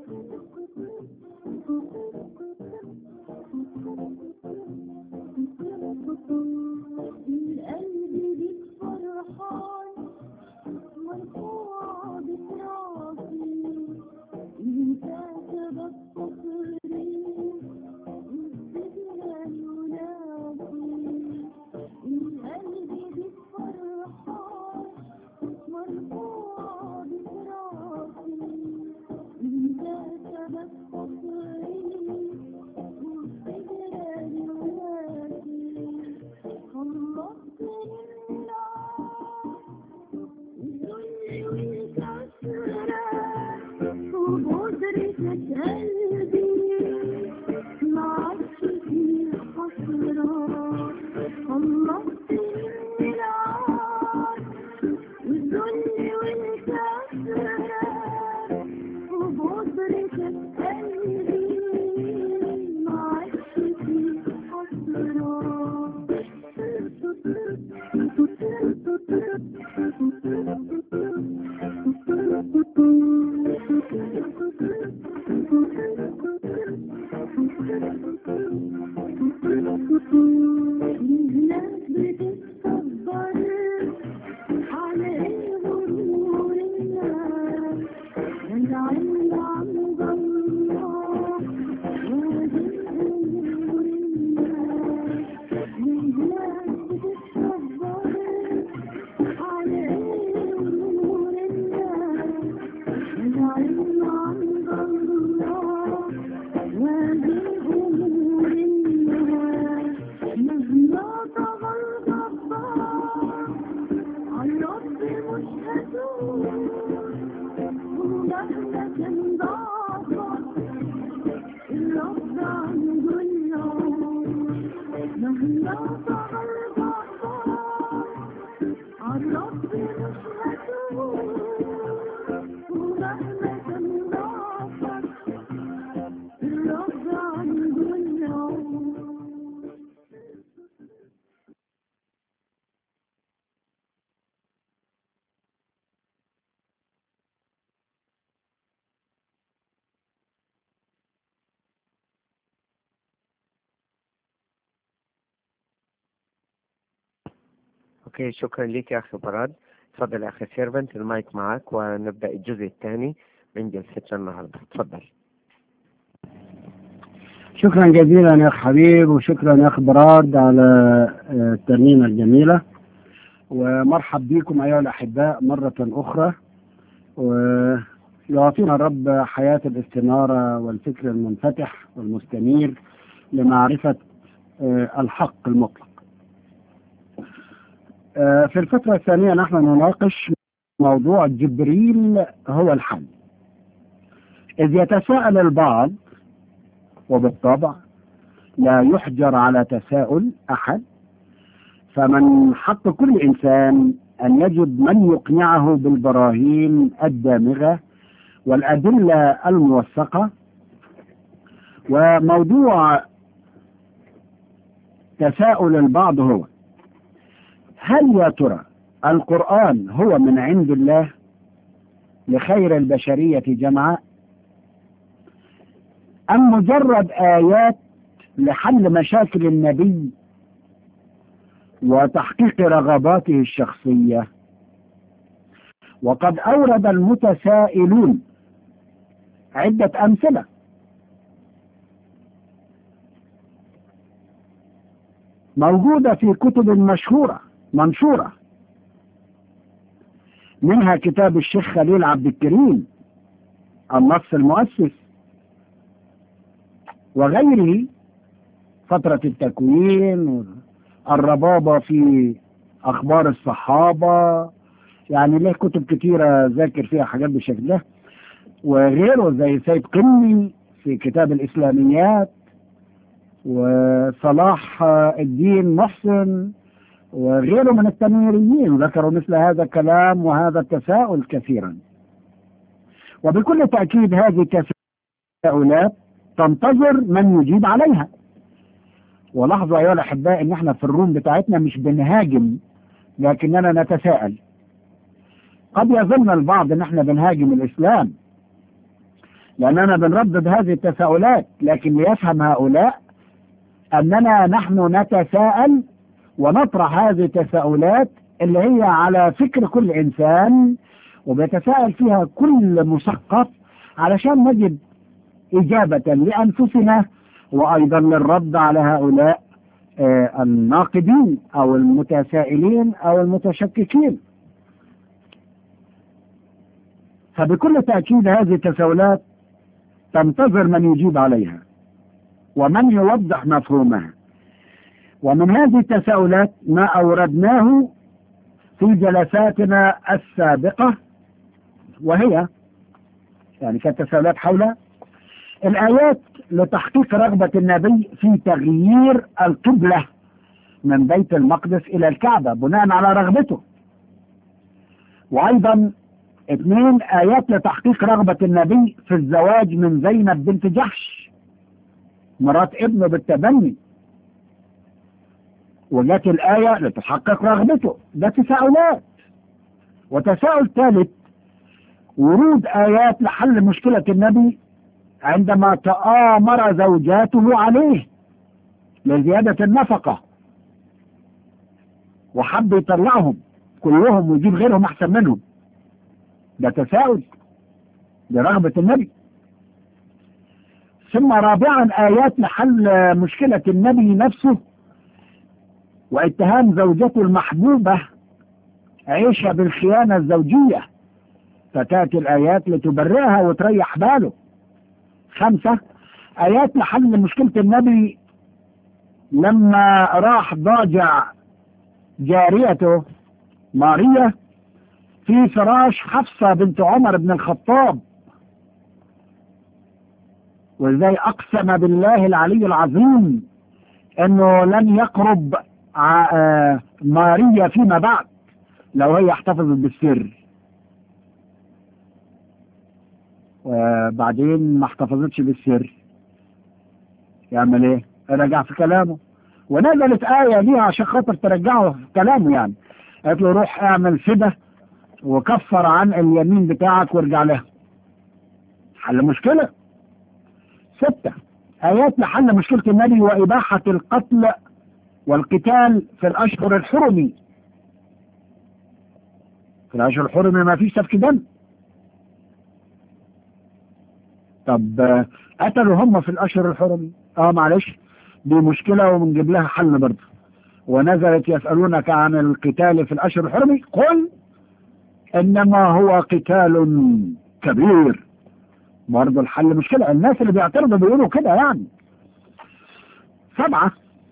القلب بيك فرحان مرفوع بترافي انت سبب فخري والسجن ينافي القلب بيك فرحان مرفوع بترافي انت سبب فخري والسجن ينافي خلصتني وبودرة قلبي ما عادش في حسرة خلصتني من العار والذل والكسرة وبودرة قلبي ما عادش في الناس بتتصبر على غرور الناس العلم عند الله وادي أمور الناس الناس بتتصبر على غرور الناس العلم عند الله وادي أمور الناس مهما طغى الجبار الرب مش هتوب ومهما كان ضعفك الرب عنده اليوم مهما طغى الجبار الرب مش هتوب ومهما كان ضعفك الرب عنده اليوم اوكي شكرا لك يا اخي براد تفضل يا اخي سيرفنت المايك معك ونبدا الجزء الثاني من جلستنا النهارده تفضل شكرا جزيلا يا أخ حبيب وشكرا يا أخ براد على آه، الترنيمة الجميلة ومرحب بكم أيها الأحباء مرة أخرى ويعطينا الرب حياة الاستنارة والفكر المنفتح والمستنير لمعرفة آه، الحق المطلق آه، في الفترة الثانية نحن نناقش موضوع جبريل هو الحل إذ يتساءل البعض وبالطبع لا يحجر على تساؤل أحد فمن حق كل إنسان أن يجد من يقنعه بالبراهين الدامغة والأدلة الموثقة وموضوع تساؤل البعض هو هل يا ترى القرآن هو من عند الله لخير البشرية جمعاء أم مجرد آيات لحل مشاكل النبي وتحقيق رغباته الشخصية وقد أورد المتسائلون عدة أمثلة موجودة في كتب مشهورة منشورة منها كتاب الشيخ خليل عبد الكريم النص المؤسس وغيره فترة التكوين الربابة في أخبار الصحابة يعني له كتب كتيرة ذاكر فيها حاجات بالشكل ده وغيره زي سيد قمي في كتاب الإسلاميات وصلاح الدين محسن وغيره من التنويريين ذكروا مثل هذا الكلام وهذا التساؤل كثيرا وبكل تأكيد هذه التساؤلات تنتظر من يجيب عليها ولاحظوا أيها الأحباء إن احنا في الروم بتاعتنا مش بنهاجم لكننا نتساءل قد يظن البعض إن احنا بنهاجم الإسلام لأننا بنردد هذه التساؤلات لكن ليفهم هؤلاء أننا نحن نتساءل ونطرح هذه التساؤلات اللي هي على فكر كل إنسان وبيتساءل فيها كل مثقف علشان نجد إجابة لأنفسنا وأيضا للرد على هؤلاء آه، الناقدين أو المتسائلين أو المتشككين فبكل تأكيد هذه التساؤلات تنتظر من يجيب عليها ومن يوضح مفهومها ومن هذه التساؤلات ما أوردناه في جلساتنا السابقة وهي يعني كانت تساؤلات حول الآيات لتحقيق رغبة النبي في تغيير القبلة من بيت المقدس إلى الكعبة بناء على رغبته وأيضا اثنين آيات لتحقيق رغبة النبي في الزواج من زينب بنت جحش مرات ابنه بالتبني وجات الآية لتحقق رغبته ده تساؤلات وتساؤل ثالث ورود آيات لحل مشكلة النبي عندما تآمر زوجاته عليه لزيادة النفقة وحب يطلعهم كلهم ويجيب غيرهم أحسن منهم ده تساؤل لرغبة النبي ثم رابعا آيات لحل مشكلة النبي نفسه واتهام زوجته المحبوبة عيشة بالخيانة الزوجية فتأتي الآيات لتبرئها وتريح باله خمسة آيات لحل مشكلة النبي لما راح ضاجع جاريته ماريا في فراش حفصة بنت عمر بن الخطاب وازاي اقسم بالله العلي العظيم انه لن يقرب ع- آه، ماريا فيما بعد لو هي احتفظت بالسر وبعدين ما احتفظتش بالسر يعمل ايه رجع في كلامه ونزلت آية ليها عشان خاطر ترجعه في كلامه يعني قالت له روح اعمل فدة وكفر عن اليمين بتاعك وارجع لها حل مشكلة ستة آيات لحل مشكلة النبي وإباحة القتل والقتال في الأشهر الحرمي في الأشهر الحرمي ما فيش سفك دم طب آه، قتلوا هم في الأشهر الحرمي اه معلش دي مشكلة ونجيب لها حل برضه ونزلت يسألونك عن القتال في الأشهر الحرمي قل إنما هو قتال كبير برضه الحل مشكلة الناس اللي بيعترضوا بيقولوا كده يعني سبعة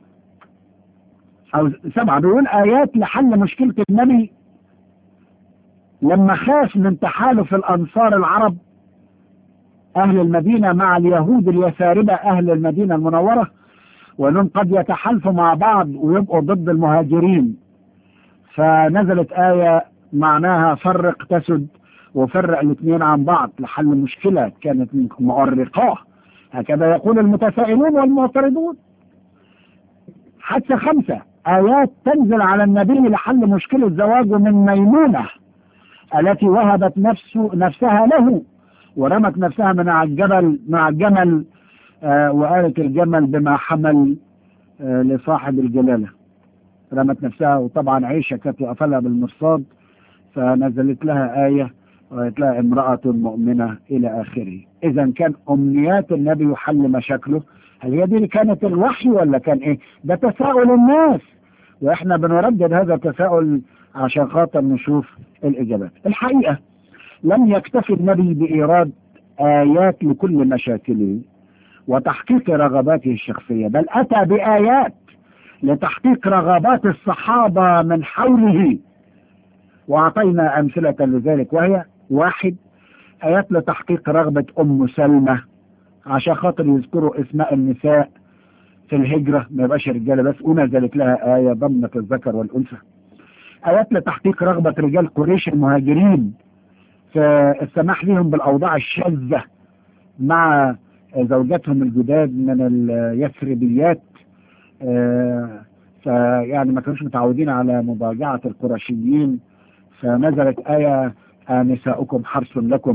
أو سبعة بيقول آيات لحل مشكلة النبي لما خاف من تحالف الأنصار العرب أهل المدينة مع اليهود اليساربة أهل المدينة المنورة وأنهم قد يتحالفوا مع بعض ويبقوا ضد المهاجرين فنزلت آية معناها فرق تسد وفرق الاثنين عن بعض لحل مشكلة كانت مؤرقاه هكذا يقول المتسائلون والمعترضون حتى خمسة آيات تنزل على النبي لحل مشكلة زواجه من ميمونة التي وهبت نفسه نفسها له ورمت نفسها من على الجبل مع الجمل آه وقالت الجمل بما حمل آه لصاحب الجلالة رمت نفسها وطبعا عيشة كانت وقفلها بالمرصاد فنزلت لها آية وقالت لها امرأة مؤمنة إلى آخره إذا كان أمنيات النبي وحل مشاكله هل هي دي اللي كانت الوحي ولا كان إيه ده تساؤل الناس وإحنا بنردد هذا التساؤل عشان خاطر نشوف الإجابات الحقيقة لم يكتفي النبي بإيراد آيات لكل مشاكله وتحقيق رغباته الشخصية بل أتى بآيات لتحقيق رغبات الصحابة من حوله وأعطينا أمثلة لذلك وهي واحد آيات لتحقيق رغبة أم سلمة عشان خاطر يذكروا اسماء النساء في الهجرة ما يبقاش رجالة بس ونزلت لها آية ضمت الذكر والأنثى آيات لتحقيق رغبة رجال قريش المهاجرين في السماح لهم بالأوضاع الشاذة مع زوجاتهم الجداد من اليثربيات آه، فيعني ما كانوش متعودين على مضاجعة القرشيين فنزلت آية آه، نساؤكم حرث لكم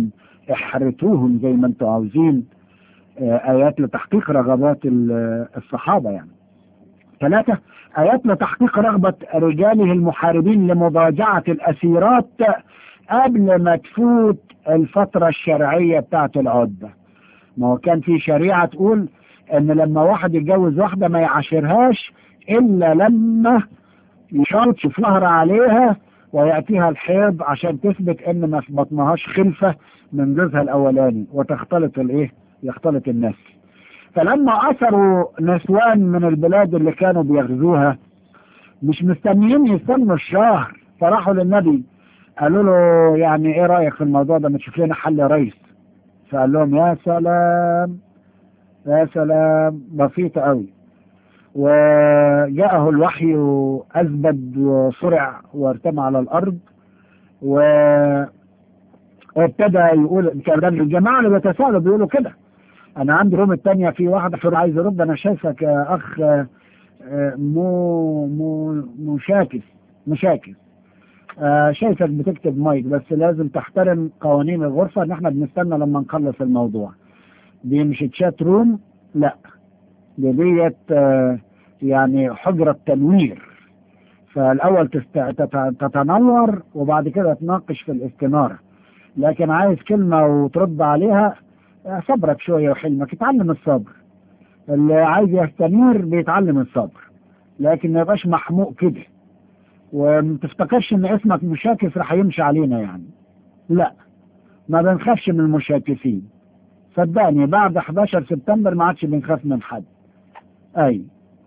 احرتوهم زي ما انتم عاوزين آه، آيات لتحقيق رغبات ال- الصحابة يعني ثلاثة آيات لتحقيق رغبة رجاله المحاربين لمضاجعة الأسيرات قبل ما تفوت الفترة الشرعية بتاعت العدة ما هو كان في شريعة تقول ان لما واحد يتجوز واحدة ما يعاشرهاش الا لما يشرط شفلهر عليها ويأتيها الحيض عشان تثبت ان ما في بطنهاش خلفة من جوزها الاولاني وتختلط الايه يختلط النسل فلما اثروا نسوان من البلاد اللي كانوا بيغزوها مش مستنيين يستنوا الشهر فراحوا للنبي قالوا له يعني ايه رايك في الموضوع ده ما تشوف لنا حل يا ريس فقال لهم يا سلام يا سلام بسيطة قوي وجاءه الوحي وأزبد وصرع وارتمى على الأرض و وابتدى يقول كان الجماعة اللي بيتساءلوا بيقولوا كده أنا عندي روم التانية في واحدة في عايز يرد أنا شايفك يا أخ آه، مو مو مشاكس مشاكس آه، شايفك بتكتب مايك بس لازم تحترم قوانين الغرفة ان احنا بنستنى لما نخلص الموضوع دي مش تشات روم لا دي ديت آه، يعني حجرة تنوير فالاول تست... تت- تتنور وبعد كده تناقش في الاستنارة لكن عايز كلمة وترد عليها آه، صبرك شوية وحلمك اتعلم الصبر اللي عايز يستنير بيتعلم الصبر لكن ما يبقاش محموق كده وما تفتكرش ان اسمك مشاكس راح يمشي علينا يعني لا ما بنخافش من المشاكسين صدقني بعد 11 سبتمبر ما عادش بنخاف من حد اي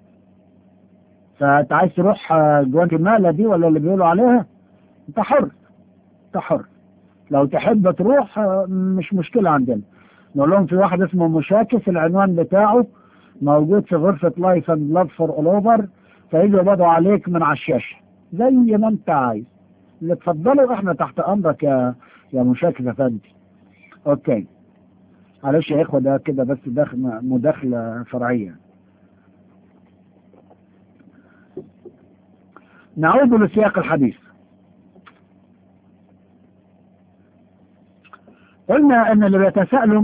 فانت عايز تروح آه، جواتيمالا دي ولا اللي بيقولوا عليها انت حر انت حر لو تحب تروح آه، مش مشكلة عندنا نقول لهم في واحد اسمه مشاكس العنوان بتاعه موجود في غرفة لايف اند لاف فور اول اوفر فيجوا يقبضوا عليك من على الشاشة زي ما انت عايز اللي تفضلوا احنا تحت امرك يا يا مشاكس افندي اوكي معلش يا اخوة ده كده بس داخل مداخلة فرعية نعود لسياق الحديث قلنا ان اللي بيتساءلوا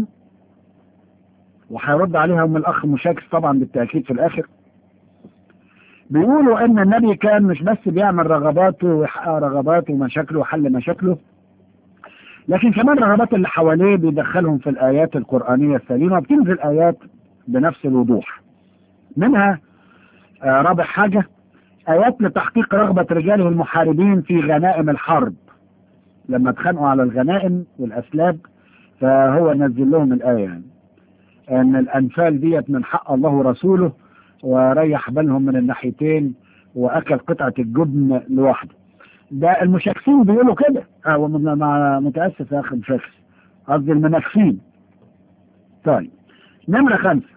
وهيرد عليهم الاخ مشاكس طبعا بالتاكيد في الاخر بيقولوا ان النبي كان مش بس بيعمل رغباته ويحقق رغباته ومشاكله وحل مشاكله لكن كمان رغبات اللي حواليه بيدخلهم في الايات القرانيه السليمه بتنزل ايات بنفس الوضوح منها آه رابع حاجه ايات لتحقيق رغبه رجاله المحاربين في غنائم الحرب لما اتخانقوا على الغنائم والاسلاب فهو نزل لهم الايه يعني ان الانفال ديت من حق الله ورسوله وريح بالهم من الناحيتين واكل قطعه الجبن لوحده ده المشاكسين بيقولوا كده اه مع متاسف يا اخي مشاكس قصدي المنافسين طيب نمرة خمسة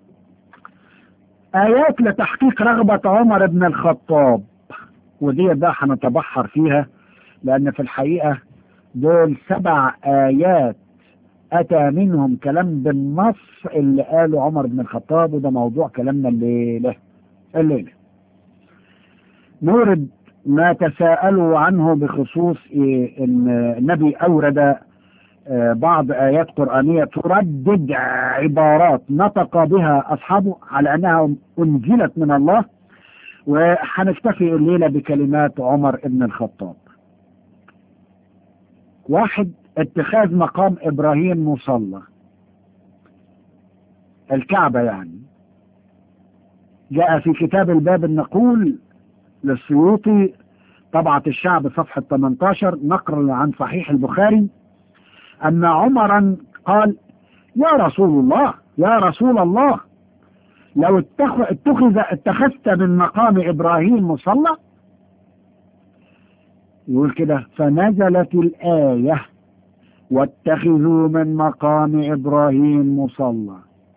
آيات لتحقيق رغبة عمر بن الخطاب ودي بقى هنتبحر فيها لأن في الحقيقة دول سبع آيات أتى منهم كلام بالنص اللي قاله عمر بن الخطاب وده موضوع كلامنا الليلة الليلة نورد ما تساءلوا عنه بخصوص إيه ان النبي اورد آه، بعض ايات قرانيه تردد عبارات نطق بها اصحابه على انها انزلت من الله وهنكتفي الليله بكلمات عمر بن الخطاب. واحد اتخاذ مقام ابراهيم مصلى. الكعبه يعني. جاء في كتاب الباب النقول للسيوطي طبعة الشعب صفحة 18 نقل عن صحيح البخاري أن عمرا قال يا رسول الله يا رسول الله لو اتخ- اتخذ اتخذت من مقام إبراهيم مصلى يقول كده فنزلت الآية واتخذوا من مقام إبراهيم مصلى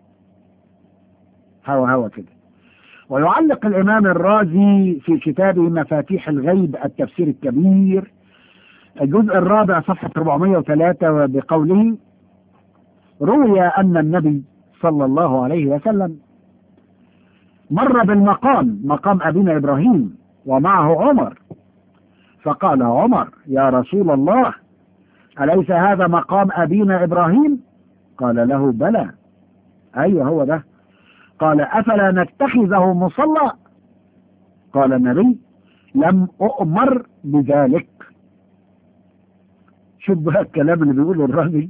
هوا هوا كده ويعلق الإمام الرازي في كتابه مفاتيح الغيب التفسير الكبير الجزء الرابع صفحة 403 بقوله روي أن النبي صلى الله عليه وسلم مر بالمقام مقام أبينا إبراهيم ومعه عمر فقال عمر يا رسول الله أليس هذا مقام أبينا إبراهيم قال له بلى أيوه هو ده قال أفلا نتخذه مصلى قال النبي لم أؤمر بذلك شوف بقى الكلام اللي بيقوله الراجل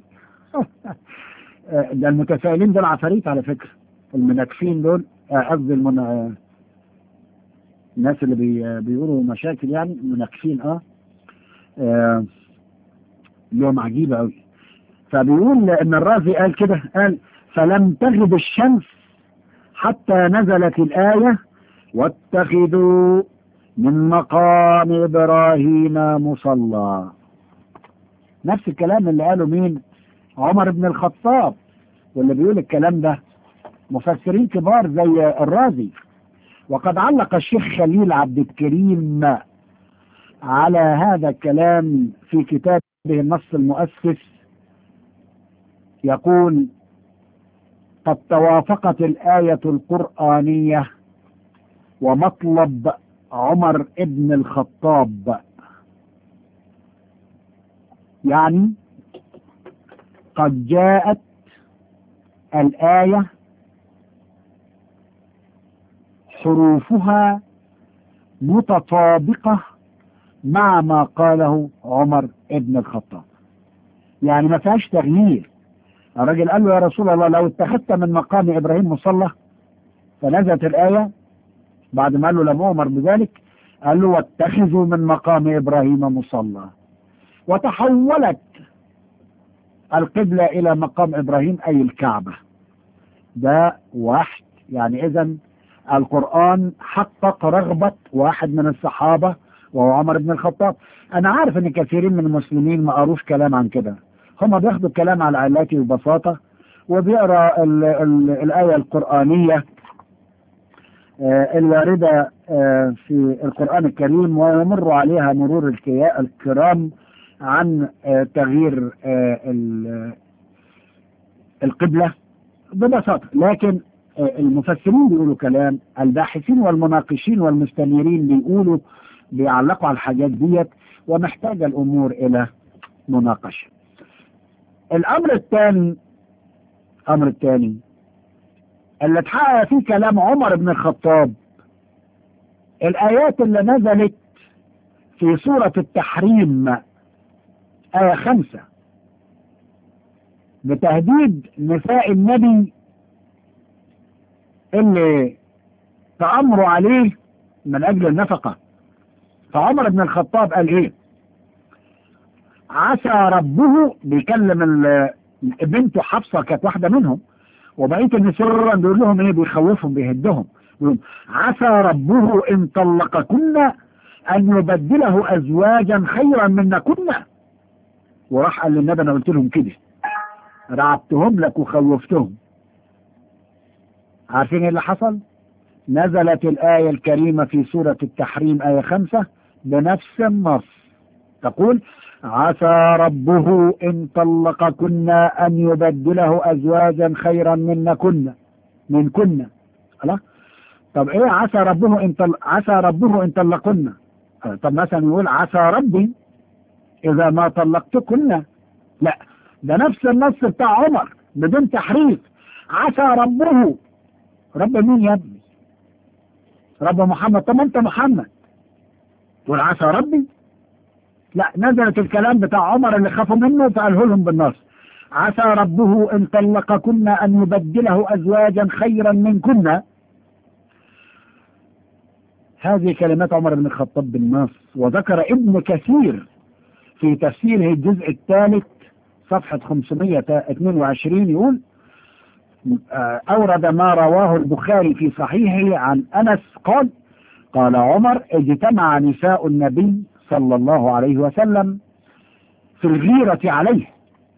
ده المتسائلين دول عفاريت على فكرة المناكفين دول آه، قصدي المن... آه، الناس اللي بي... بيقولوا مشاكل يعني مناكفين اه, آه. لهم عجيبة أوي فبيقول ان الرازي قال كده قال فلم تغب الشمس حتى نزلت الآية واتخذوا من مقام إبراهيم مصلى نفس الكلام اللي قاله مين عمر بن الخطاب واللي بيقول الكلام ده مفسرين كبار زي الرازي وقد علق الشيخ خليل عبد الكريم على هذا الكلام في كتابه النص المؤسس يقول قد توافقت الآية القرآنية ومطلب عمر ابن الخطاب يعني قد جاءت الآية حروفها متطابقة مع ما قاله عمر ابن الخطاب يعني ما فيهاش تغيير الراجل قال له يا رسول الله لو اتخذت من مقام ابراهيم مصلى فنزلت الايه بعد ما قال له لم امر بذلك قال له واتخذوا من مقام ابراهيم مصلى وتحولت القبله الى مقام ابراهيم اي الكعبه ده واحد يعني اذا القران حقق رغبه واحد من الصحابه وهو عمر بن الخطاب انا عارف ان كثيرين من المسلمين ما قروش كلام عن كده هم بياخدوا الكلام على علاته ببساطة وبيقرا ال ال الآية القرآنية آه الواردة آه في القرآن الكريم ويمر عليها مرور الكيا- الكرام عن آه تغيير آه ال- القبلة ببساطة لكن آه المفسرين بيقولوا كلام الباحثين والمناقشين والمستنيرين بيقولوا بيعلقوا على الحاجات ديت ومحتاجة الأمور إلى مناقشة الامر الثاني الامر الثاني اللي اتحقق فيه كلام عمر بن الخطاب الايات اللي نزلت في سورة التحريم آية خمسة بتهديد نساء النبي اللي تأمروا عليه من أجل النفقة فعمر بن الخطاب قال إيه عسى ربه بيكلم ال- بنته حفصة كانت واحدة منهم وبقية النساء بيقول لهم ايه بيخوفهم بيهدهم بيقول عسى ربه ان طلقكن ان يبدله ازواجا خيرا منكن وراح قال للنبي انا قلت لهم كده رعبتهم لك وخوفتهم عارفين ايه اللي حصل نزلت الآية الكريمة في سورة التحريم آية خمسة بنفس النص تقول عسى ربه إن طلقكن أن يبدله أزواجا خيرا منكن منكن خلاص طب إيه عسى ربه إن طل... عسى ربه إن طلقكن آه، طب مثلا يقول عسى ربي إذا ما طلقتكن لا ده نفس النص بتاع عمر بدون تحريف عسى ربه رب مين يا ابني رب محمد طب ما انت محمد تقول عسى ربي لا نزلت الكلام بتاع عمر اللي خافوا منه فقاله لهم بالنص عسى ربه ان طلقكن ان يبدله ازواجا خيرا منكن هذه كلمات عمر بن الخطاب بالنص وذكر ابن كثير في تفسيره الجزء الثالث صفحة 522 يقول آه، أورد ما رواه البخاري في صحيحه عن أنس قال قال عمر اجتمع نساء النبي صلى الله عليه وسلم في الغيرة عليه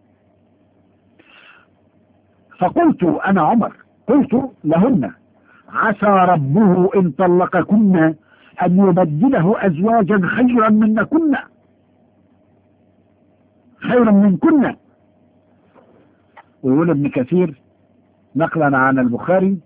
فقلت أنا عمر قلت لهن عسى ربه إن طلقكن أن يبدله أزواجا خيرا منكن خيرا منكن ويقول ابن كثير نقلا عن البخاري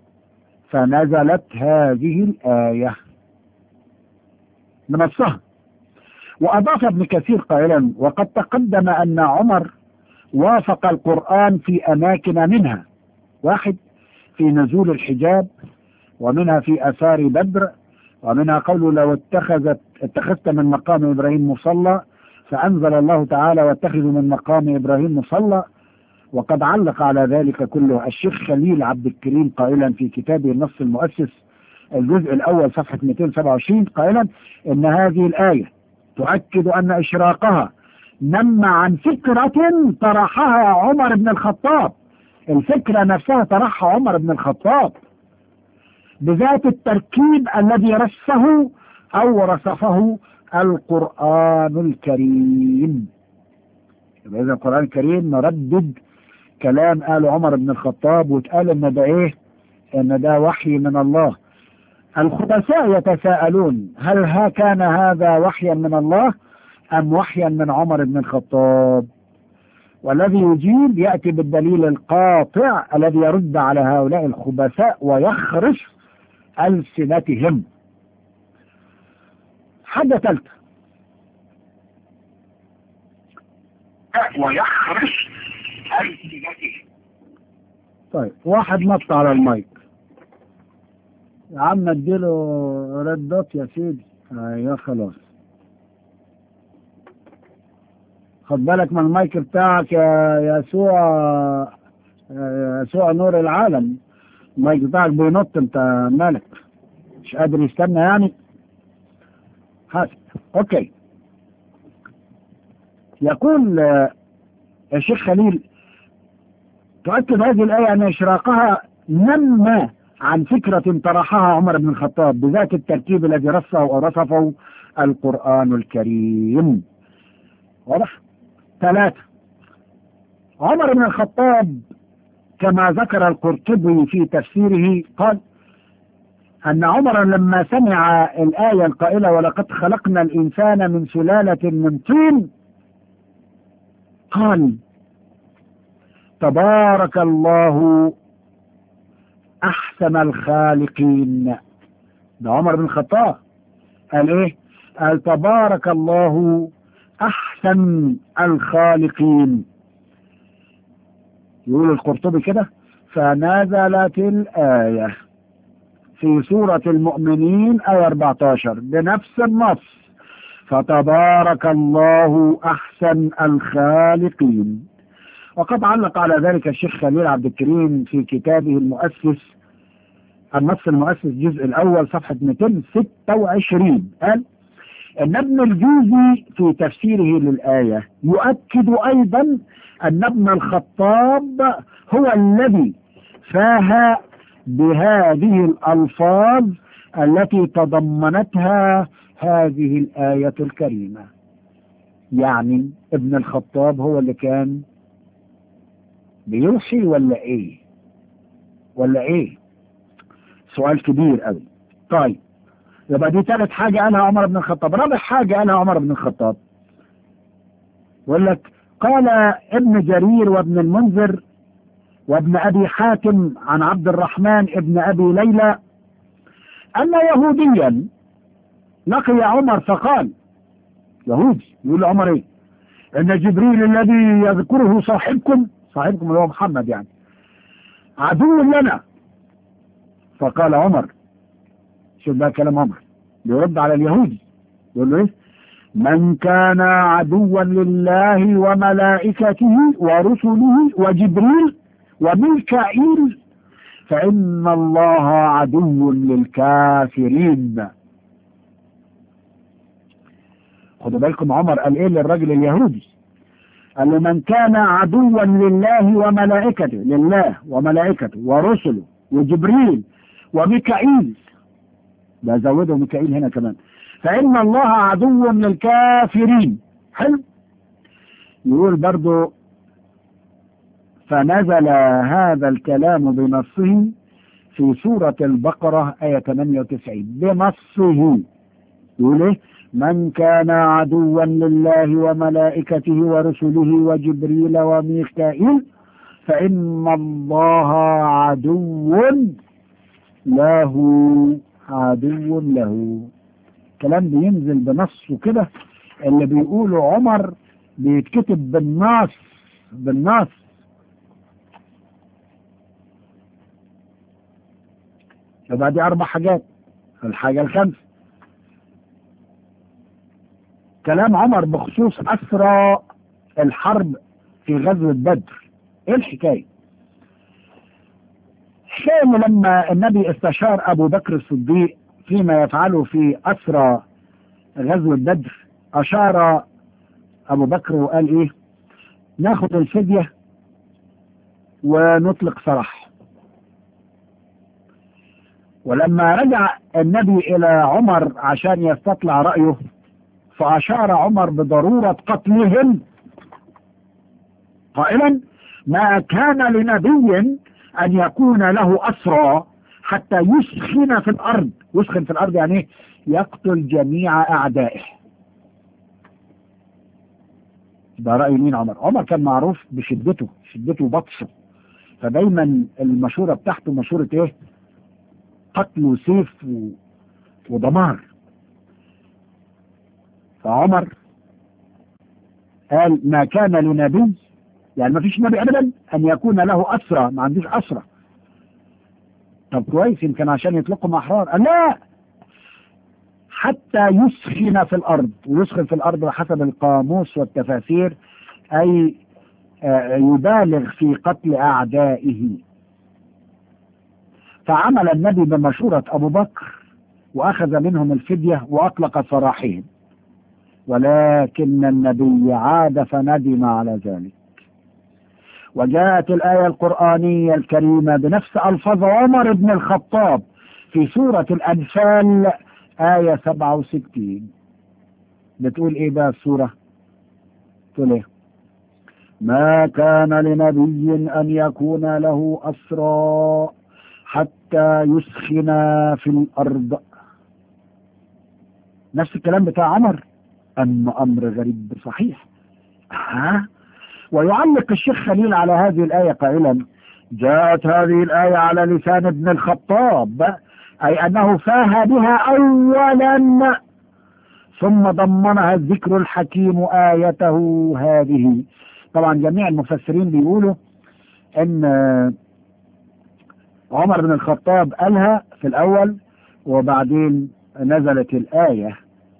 فنزلت هذه الآية بنصها وأضاف ابن كثير قائلا وقد تقدم أن عمر وافق القرآن في أماكن منها واحد في نزول الحجاب ومنها في آثار بدر ومنها قوله لو اتخذت اتخذت من مقام إبراهيم مصلى فأنزل الله تعالى واتخذوا من مقام إبراهيم مصلى وقد علق على ذلك كله الشيخ خليل عبد الكريم قائلا في كتابه النص المؤسس الجزء الأول صفحة 227 قائلا إن هذه الآية تؤكد أن إشراقها نم عن فكرة طرحها عمر بن الخطاب الفكرة نفسها طرحها عمر بن الخطاب بذات التركيب الذي رسه أو رصفه القرآن الكريم يبقى إذا القرآن الكريم نردد كلام قاله عمر بن الخطاب واتقال إن ده إيه؟ إن ده وحي من الله الخبثاء يتساءلون هل ها كان هذا وحيا من الله أم وحيا من عمر بن الخطاب والذي يجيب يأتي بالدليل القاطع الذي يرد على هؤلاء الخبثاء ويخرس ألسنتهم حاجة ثالثة ويخرس ألسنتهم طيب واحد نط على المايك يا عم اديله ريد دوت يا سيدي ايوه خلاص خد بالك من المايك بتاعك يا يسوع يا يسوع نور العالم المايك بتاعك بينط انت مالك مش قادر يستنى يعني حاسب اوكي يقول آه، الشيخ خليل تؤكد هذه الآية أن إشراقها نمى عن فكرة طرحها عمر بن الخطاب بذات التركيب الذي رصه ورصفه القرآن الكريم واضح؟ ثلاثة عمر بن الخطاب كما ذكر القرطبي في تفسيره قال أن عمر لما سمع الآية القائلة ولقد خلقنا الإنسان من سلالة من طين قال تبارك الله أحسن الخالقين ده عمر بن الخطاب قال إيه؟ قال تبارك الله أحسن الخالقين يقول القرطبي كده فنزلت الآية في سورة المؤمنين آية 14 بنفس النص فتبارك الله أحسن الخالقين وقد علق على ذلك الشيخ خليل عبد الكريم في كتابه المؤسس النص المؤسس الجزء الأول صفحة 226 قال أن ابن الجوزي في تفسيره للآية يؤكد أيضا أن ابن الخطاب هو الذي فاه بهذه الألفاظ التي تضمنتها هذه الآية الكريمة يعني ابن الخطاب هو اللي كان بيوحي ولا ايه ولا ايه سؤال كبير قوي طيب يبقى دي ثالث حاجة قالها عمر بن الخطاب رابع حاجة قالها عمر بن الخطاب يقول لك قال ابن جرير وابن المنذر وابن ابي حاتم عن عبد الرحمن ابن ابي ليلى ان يهوديا لقي عمر فقال يهودي يقول لعمر ايه ان جبريل الذي يذكره صاحبكم صاحبكم اللي هو محمد يعني عدو لنا فقال عمر شوف بقى كلام عمر بيرد على اليهودي يقول له ايه من كان عدوا لله وملائكته ورسله وجبريل وميكائيل فإن الله عدو للكافرين خدوا بالكم عمر قال ايه للرجل اليهودي قال له من كان عدوا لله وملائكته لله وملائكته ورسله وجبريل وميكائيل ده زوده ميكائيل هنا كمان فإن الله عدو للكافرين حلو يقول برضو فنزل هذا الكلام بنصه في سورة البقرة آية 98 بنصه يقول ايه من كان عدوا لله وملائكته ورسله وجبريل وميكائيل فإن الله عدو له عدو له كلام بينزل بنصه كده اللي بيقولوا عمر بيتكتب بالنص بالنص يبقى دي أربع حاجات الحاجة الخامسة كلام عمر بخصوص أسرى الحرب في غزوة بدر إيه الحكاية؟ الحكاية إن لما النبي استشار أبو بكر الصديق فيما يفعله في أسرى غزوة بدر أشار أبو بكر وقال إيه؟ ناخد الفدية ونطلق سراح ولما رجع النبي إلى عمر عشان يستطلع رأيه فأشار عمر بضرورة قتلهم قائلا ما كان لنبي أن يكون له أسرى حتى يسخن في الأرض يسخن في الأرض يعني إيه؟ يقتل جميع أعدائه ده رأي مين عمر عمر كان معروف بشدته شدته وبطشه فدايما المشورة بتاعته مشورة ايه قتل وسيف و... ودمار فعمر قال ما كان لنبي يعني ما فيش نبي ابدا ان يكون له اسرى ما عندوش اسرى طب كويس يمكن عشان يطلقهم احرار قال لا حتى يسخن في الارض ويسخن في الارض بحسب القاموس والتفاسير اي آه، يبالغ في قتل اعدائه فعمل النبي بمشورة ابو بكر واخذ منهم الفدية واطلق سراحهم ولكن النبي عاد فندم على ذلك وجاءت الآية القرآنية الكريمة بنفس ألفاظ عمر بن الخطاب في سورة الأنفال آية 67 بتقول إيه بقى السورة؟ تقول إيه؟ ما كان لنبي أن يكون له أسرى حتى يسخن في الأرض نفس الكلام بتاع عمر أما أمر غريب صحيح ها ويعلق الشيخ خليل على هذه الآية قائلا جاءت هذه الآية على لسان ابن الخطاب أي أنه فاه بها أولا ثم ضمنها الذكر الحكيم آيته هذه طبعا جميع المفسرين بيقولوا أن عمر بن الخطاب قالها في الأول وبعدين نزلت الآية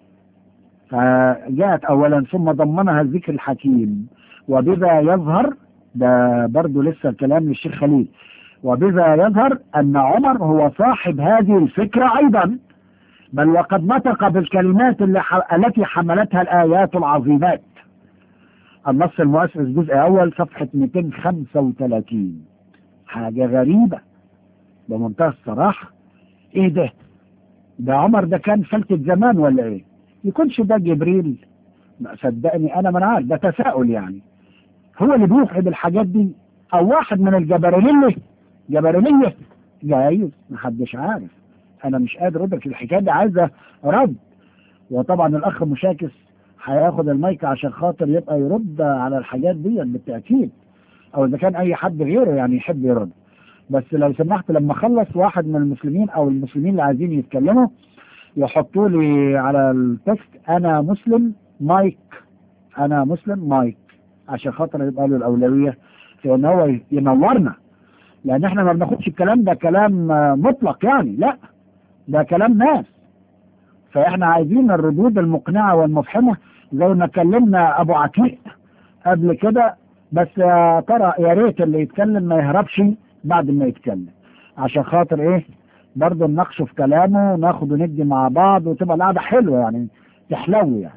فجاءت أولا ثم ضمنها الذكر الحكيم وبذا يظهر ده برضه لسه الكلام للشيخ خليل وبذا يظهر أن عمر هو صاحب هذه الفكرة أيضا بل وقد نطق بالكلمات اللي ح... التي حملتها الآيات العظيمات النص المؤسس جزء أول صفحة 235 حاجة غريبة بمنتهى الصراحة إيه ده؟ ده عمر ده كان فلتة زمان ولا إيه؟ يكونش ده جبريل صدقني أنا من عارف ده تساؤل يعني هو اللي بيوحي بالحاجات دي أو واحد من الجبرانية جبرانية جايز محدش عارف أنا مش قادر أدرك الحكاية دي عايزة رد وطبعا الأخ مشاكس هياخد المايك عشان خاطر يبقى يرد على الحاجات دي بالتأكيد أو إذا كان أي حد غيره يعني يحب يرد بس لو سمحت لما اخلص واحد من المسلمين او المسلمين اللي عايزين يتكلموا يحطوا لي على التكست انا مسلم مايك انا مسلم مايك عشان خاطر يبقى له الاولويه في ان هو ينورنا لان احنا ما بناخدش الكلام ده كلام آه، مطلق يعني لا ده كلام ناس فاحنا عايزين الردود المقنعه والمفحمه زي ما كلمنا ابو عتيق قبل كده بس يا ترى يا ريت اللي يتكلم ما يهربش بعد ما يتكلم عشان خاطر ايه برضه نناقشه في كلامه وناخد وندي مع بعض وتبقى القعده حلوه يعني تحلو يعني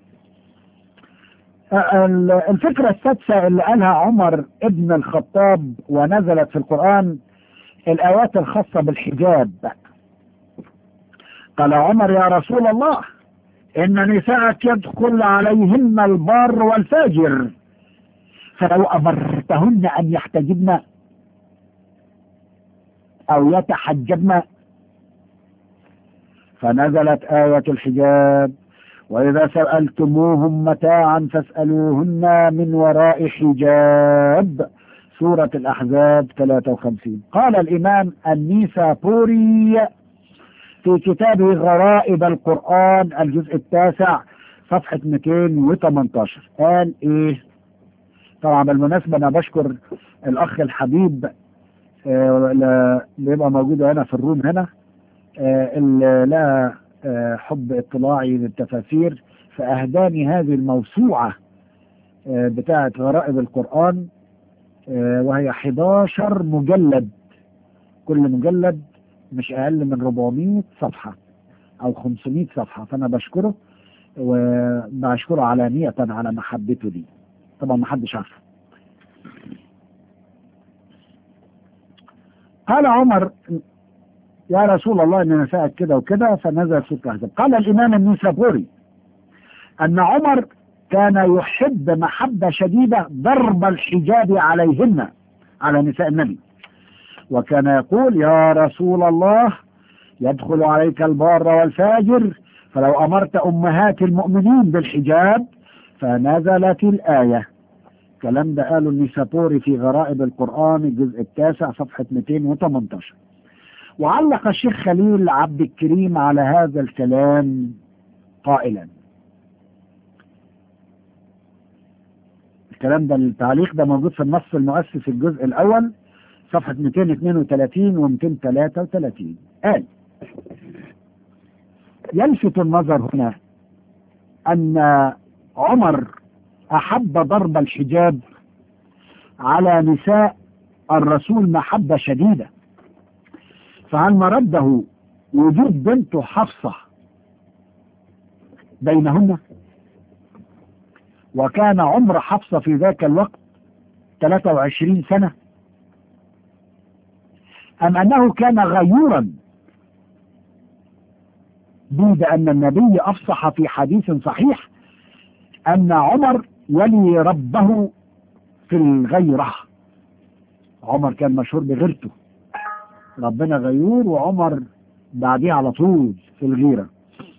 آه، ال- الفكرة السادسة اللي قالها عمر ابن الخطاب ونزلت في القرآن الآيات الخاصة بالحجاب قال عمر يا رسول الله إن نساءك يدخل عليهن البار والفاجر فلو أمرتهن أن يحتجبن أو يتحجبن فنزلت آية الحجاب وإذا سألتموهم متاعا فاسألوهن من وراء حجاب سورة الأحزاب 53 قال الإمام النيسابوري في كتابه غرائب القرآن الجزء التاسع صفحة 218 قال ايه طبعا بالمناسبة انا بشكر الاخ الحبيب آه، اللي بيبقى موجود هنا في الروم هنا آه، اللي لها آه، حب اطلاعي للتفاسير فاهداني هذه الموسوعة آه، بتاعة غرائب القرآن آه، وهي 11 مجلد كل مجلد مش اقل من 400 صفحة او 500 صفحة فانا بشكره وبشكره علانية على محبته دي طبعا ما حدش عارفه قال عمر يا رسول الله اني نسأت كده وكده فنزل سورة الاحزاب قال الامام النيسابوري ان عمر كان يحب محبة شديدة ضرب الحجاب عليهن على نساء النبي وكان يقول يا رسول الله يدخل عليك البار والفاجر فلو أمرت أمهات المؤمنين بالحجاب فنزلت الآية الكلام ده قاله النيسابوري في غرائب القرآن الجزء التاسع صفحة 218 وعلق الشيخ خليل عبد الكريم على هذا الكلام قائلا الكلام ده التعليق ده موجود في النص المؤسس الجزء الأول صفحة 232 و 233 قال يلفت النظر هنا أن عمر أحب ضرب الحجاب على نساء الرسول محبة شديدة فهل مرده وجود بنته حفصة بينهن وكان عمر حفصة في ذاك الوقت 23 سنة أم أنه كان غيورا بيد أن النبي أفصح في حديث صحيح أن عمر ولي ربه في الغيرة عمر كان مشهور بغيرته ربنا غيور وعمر بعديه على طول في الغيرة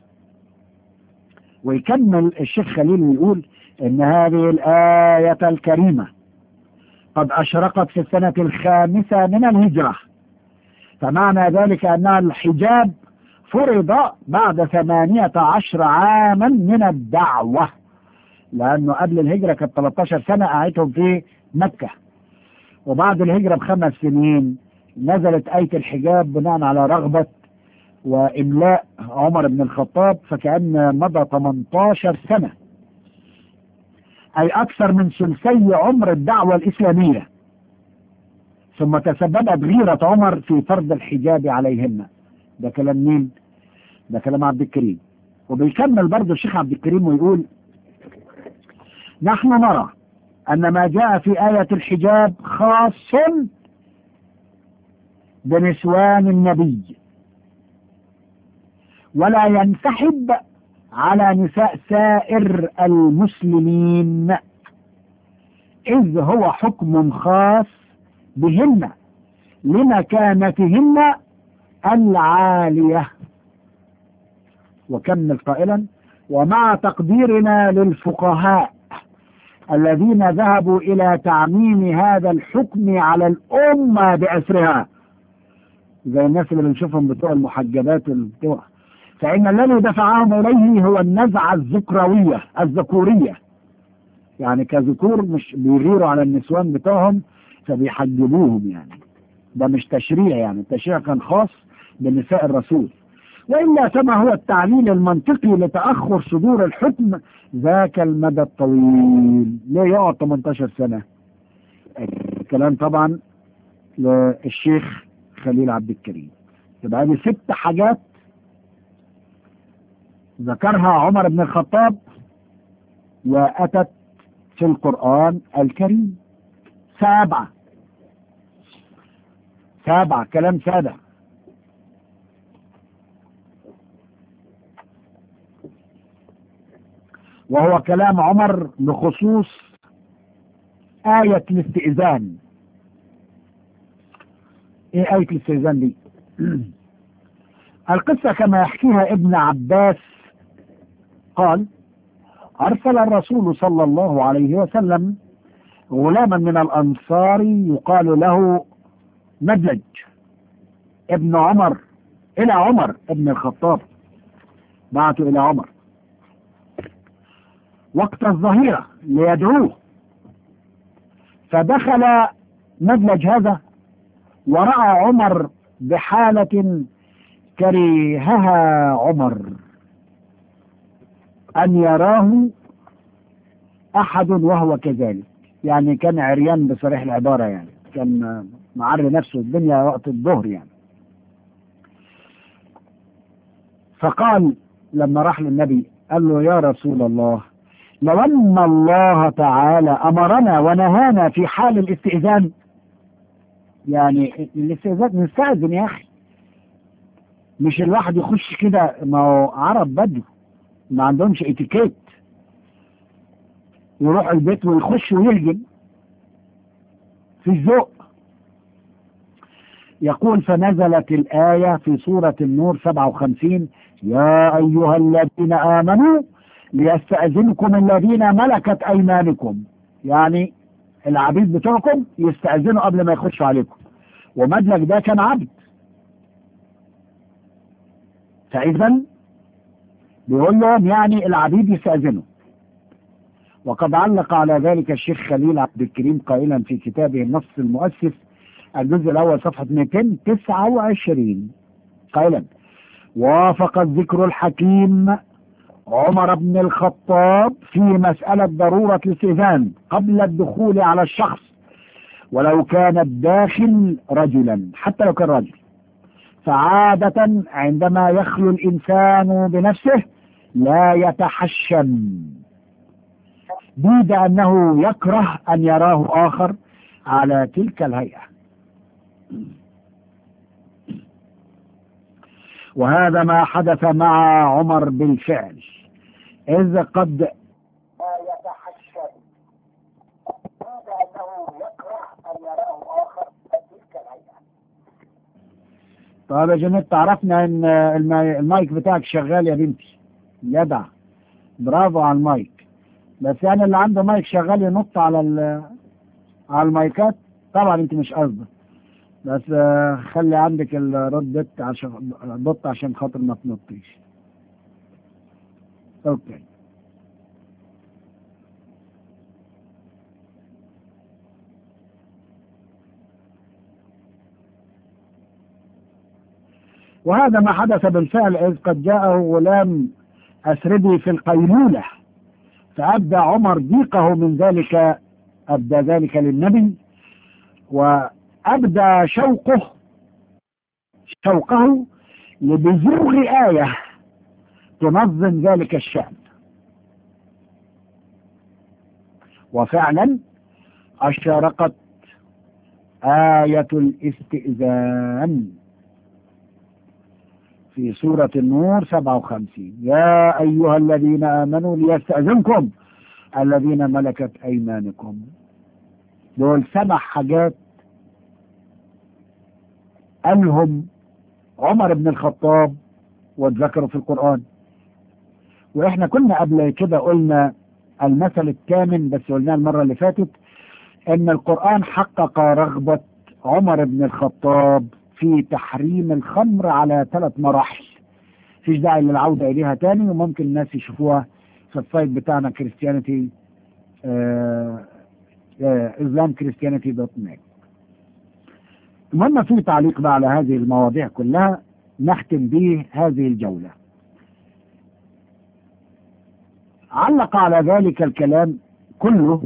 ويكمل الشيخ خليل ويقول ان هذه الآية الكريمة قد أشرقت في السنة الخامسة من الهجرة فمعنى ذلك أنها الحجاب فرض بعد ثمانية عشر عاما من الدعوة لأنه قبل الهجرة كانت 13 سنة قعدتهم في مكة وبعد الهجرة بخمس سنين نزلت آية الحجاب بناء على رغبة وإملاء عمر بن الخطاب فكأن مضى 18 سنة أي أكثر من ثلثي عمر الدعوة الإسلامية ثم تسببت غيرة عمر في فرض الحجاب عليهن ده كلام مين؟ ده كلام عبد الكريم وبيكمل برضه الشيخ عبد الكريم ويقول نحن نرى أن ما جاء في آية الحجاب خاص بنسوان النبي ولا ينسحب على نساء سائر المسلمين إذ هو حكم خاص بهن لمكانتهن العالية وكمل قائلا ومع تقديرنا للفقهاء الذين ذهبوا إلى تعميم هذا الحكم على الأمة بأسرها زي الناس اللي بنشوفهم بتوع المحجبات والبتوع فإن الذي دفعهم إليه هو النزعة الذكروية الذكورية يعني كذكور مش بيغيروا على النسوان بتوعهم فبيحجبوهم يعني ده مش تشريع يعني التشريع كان خاص بنساء الرسول وإلا كما هو التعليل المنطقي لتأخر صدور الحكم ذاك المدى الطويل ليه يقعد 18 سنة الكلام طبعا للشيخ خليل عبد الكريم يبقى هذه ست حاجات ذكرها عمر بن الخطاب وأتت في القرآن الكريم سبعة سبعة كلام سادة وهو كلام عمر بخصوص آية الاستئذان ايه آية الاستئذان دي القصة كما يحكيها ابن عباس قال أرسل الرسول صلى الله عليه وسلم غلاما من الأنصار يقال له مدلج ابن عمر إلى عمر ابن الخطاب بعثوا إلى عمر وقت الظهيرة ليدعوه فدخل مدلج هذا ورأى عمر بحالة كرهها عمر أن يراه أحد وهو كذلك يعني كان عريان بصريح العبارة يعني كان معري نفسه الدنيا وقت الظهر يعني فقال لما راح للنبي قال له يا رسول الله لو أن الله تعالى أمرنا ونهانا في حال الاستئذان يعني الاستئذان نستأذن يا أخي مش الواحد يخش كده ما هو عرب بدو ما عندهمش اتيكيت يروح البيت ويخش ويهجم في الذوق يقول فنزلت الآية في سورة النور 57 يا أيها الذين آمنوا ليستأذنكم الذين ملكت أيمانكم يعني العبيد بتوعكم يستأذنوا قبل ما يخشوا عليكم ومدلك ده كان عبد فإذا بيقول لهم يعني العبيد يستأذنوا وقد علق على ذلك الشيخ خليل عبد الكريم قائلا في كتابه النص المؤسس الجزء الأول صفحة 229 قائلا وافق الذكر الحكيم عمر بن الخطاب في مسألة ضرورة الاستئذان قبل الدخول على الشخص ولو كان الداخل رجلا حتى لو كان رجل فعادة عندما يخلو الإنسان بنفسه لا يتحشم بيد أنه يكره أن يراه آخر على تلك الهيئة وهذا ما حدث مع عمر بالفعل إذ قد لا يتحشم بيد أنه يكره أن يراه آخر على تلك الهيئة طيب يا جنات تعرفنا ان الماي- المايك بتاعك شغال يا بنتي جدع برافو على المايك بس يعني اللي عنده مايك شغال ينط على ال- على المايكات طبعا انت مش قصدك بس آه، خلي عندك الرد دت عشان ضط عشان خاطر ما تنطيش اوكي وهذا ما حدث بالفعل إذ قد جاءه غلام أسردي في القيلولة فأبدى عمر ضيقه من ذلك أبدى ذلك للنبي وأبدى شوقه شوقه لبزوغ آية تنظم ذلك الشأن وفعلا أشرقت آية الاستئذان في سورة النور 57 يا أيها الذين آمنوا ليستأذنكم الذين ملكت أيمانكم دول سبع حاجات قالهم عمر بن الخطاب واتذكروا في القرآن وإحنا كنا قبل كده قلنا المثل الثامن بس قلناه المرة اللي فاتت إن القرآن حقق رغبة عمر بن الخطاب في تحريم الخمر على ثلاث مراحل فيش داعي للعودة إليها تاني وممكن الناس يشوفوها في السايت بتاعنا كريستيانيتي اسلام كريستيانيتي دوت نت المهم في تعليق بقى على هذه المواضيع كلها نختم به هذه الجولة علق على ذلك الكلام كله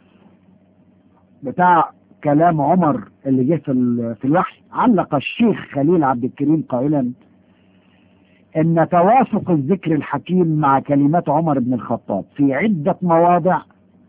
بتاع كلام عمر اللي جه في ال- في الوحي علق الشيخ خليل عبد الكريم قائلا ان توافق الذكر الحكيم مع كلمات عمر بن الخطاب في عدة مواضع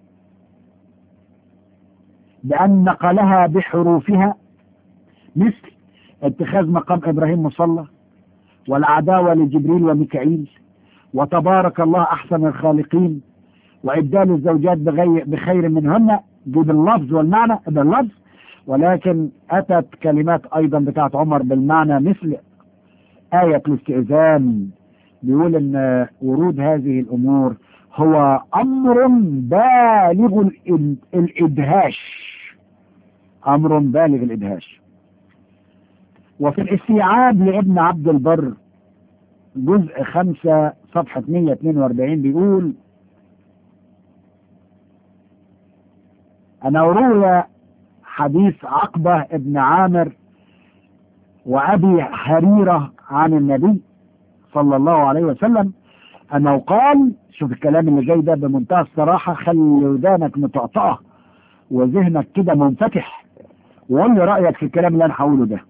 بأن نقلها بحروفها مثل اتخاذ مقام إبراهيم مصلى والعداوة لجبريل وميكائيل وتبارك الله أحسن الخالقين وإبدال الزوجات بغير بخير منهن دي باللفظ والمعنى باللفظ ولكن أتت كلمات أيضا بتاعت عمر بالمعنى مثل آية الاستئذان بيقول إن ورود هذه الأمور هو أمر بالغ الإد- الإدهاش أمر بالغ الإدهاش وفي الاستيعاب لابن عبد البر جزء خمسة صفحة 142 بيقول أنا روي حديث عقبة ابن عامر وأبي حريرة عن النبي صلى الله عليه وسلم أنه قال شوف الكلام اللي جاي ده بمنتهى الصراحة خلي ودانك مطقطقة وذهنك كده منفتح وقول لي رأيك في الكلام اللي أنا هقوله ده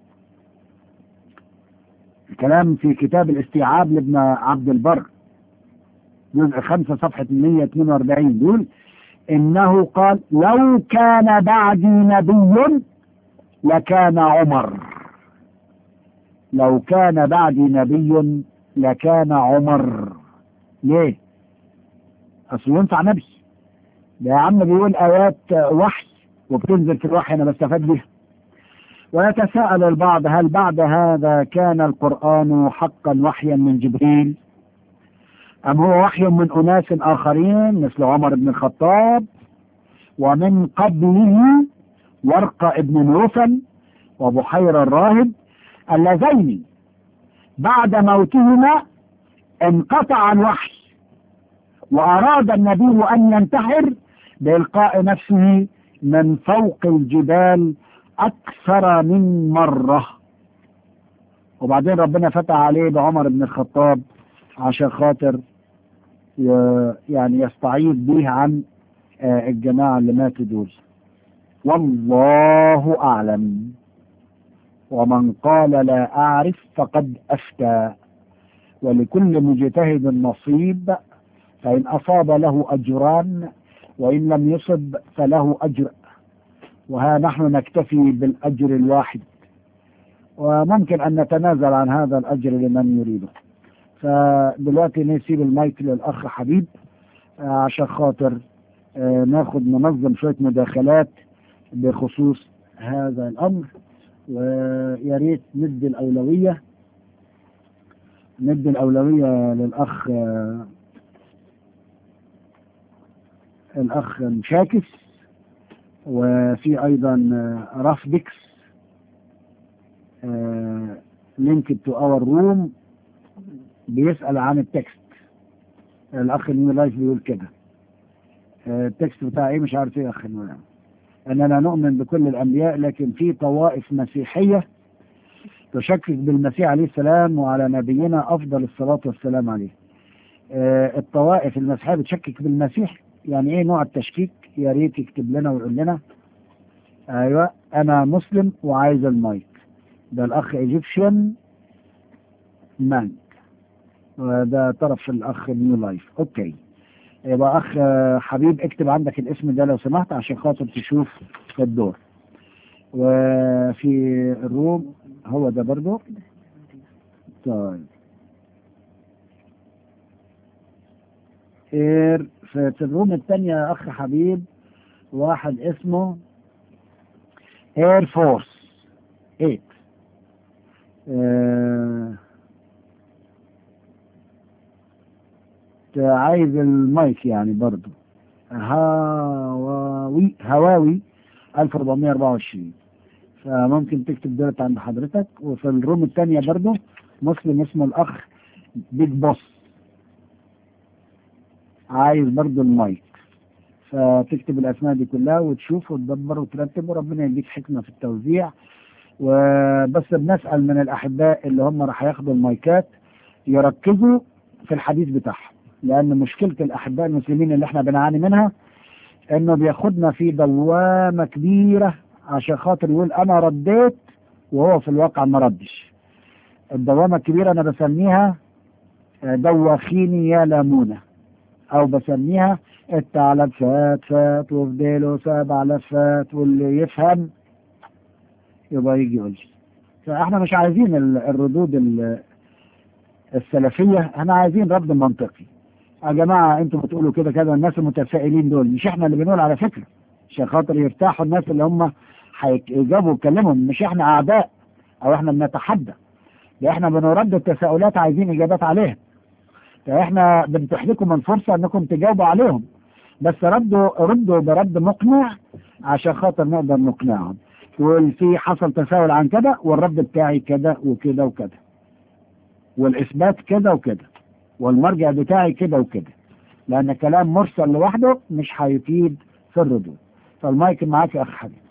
الكلام في كتاب الاستيعاب لابن عبد البر جزء 5 صفحة 142 بيقول إنه قال لو كان بعدي نبي لكان عمر لو كان بعدي نبي لكان عمر ليه؟ أصل ينفع نبي ده يا عم بيقول آيات وحي وبتنزل في الوحي أنا بستفاد بيها ويتساءل البعض هل بعد هذا كان القرآن حقا وحيا من جبريل أم هو وحي من أناس آخرين مثل عمر بن الخطاب ومن قبله ورقة ابن نوفل وبحير الراهب اللذين بعد موتهما انقطع الوحي وأراد النبي أن ينتحر بإلقاء نفسه من فوق الجبال أكثر من مرة وبعدين ربنا فتح عليه بعمر بن الخطاب عشان خاطر ي- يعني يستعيد به عن آه، الجماعة اللي ماتوا دول والله أعلم ومن قال لا أعرف فقد أفتى ولكل مجتهد نصيب فإن أصاب له أجران وإن لم يصب فله أجر وها نحن نكتفي بالأجر الواحد وممكن أن نتنازل عن هذا الأجر لمن يريده فدلوقتي نسيب المايك للأخ حبيب آه، عشان خاطر آه، ناخد ننظم شوية مداخلات بخصوص هذا الأمر ويا ريت ندي الأولوية ندي الأولوية للأخ آه، الأخ مشاكس وفي أيضا آه، رافدكس لينك تو اور روم بيسأل عن التكست الأخ نيو لايف بيقول كده آه، التكست بتاع إيه مش عارف إيه يا أخ نيو لايف. أننا نؤمن بكل الأنبياء لكن في طوائف مسيحية تشكك بالمسيح عليه السلام وعلى نبينا أفضل الصلاة والسلام عليه آه، الطوائف المسيحية بتشكك بالمسيح يعني إيه نوع التشكيك يا ريت يكتب لنا ويقول لنا أيوة أنا مسلم وعايز المايك ده الأخ إيجيبشن مان وده طرف الأخ نيو لايف أوكي يبقى أخ آه، حبيب اكتب عندك الاسم ده لو سمحت عشان خاطر تشوف الدور وفي الروم هو ده برضو طيب إير في في الروم الثانية يا أخ حبيب واحد اسمه اير فورس 8 آه عايز المايك يعني برضو هواوي هواوي 1424 فممكن تكتب دولت عند حضرتك وفي الروم الثانية برضو مسلم اسمه الأخ بيج بوس عايز برضو المايك فتكتب الأسماء دي كلها وتشوف وتدبر وترتب وربنا يديك حكمة في التوزيع وبس بنسأل من الأحباء اللي هم راح ياخدوا المايكات يركزوا في الحديث بتاعهم لأن مشكلة الأحباء المسلمين اللي احنا بنعاني منها إنه بياخدنا في دوامة كبيرة عشان خاطر يقول أنا رديت وهو في الواقع ما ردش الدوامة الكبيرة أنا بسميها آه، دوخيني يا لامونة أو بسميها الثعلب فات فات وفضله سبع لفات واللي يفهم يبقى يجي يقول لي فاحنا مش عايزين ال- الردود ال- السلفية احنا عايزين رد منطقي يا جماعة انتوا بتقولوا كده كده الناس المتفائلين دول مش احنا اللي بنقول على فكرة عشان خاطر يرتاحوا الناس اللي هم هيجابوا ويتكلموا مش احنا اعداء او احنا بنتحدى ده احنا بنرد التساؤلات عايزين اجابات عليها فاحنا بنتيح لكم الفرصة انكم تجاوبوا عليهم بس ردوا ردوا برد مقنع عشان خاطر نقدر نقنعهم تقول في حصل تساؤل عن كده والرد بتاعي كده وكده وكده والاثبات كده وكده والمرجع بتاعي كده وكده لان كلام مرسل لوحده مش هيفيد في الردود فالمايك معاك يا اخ حبيب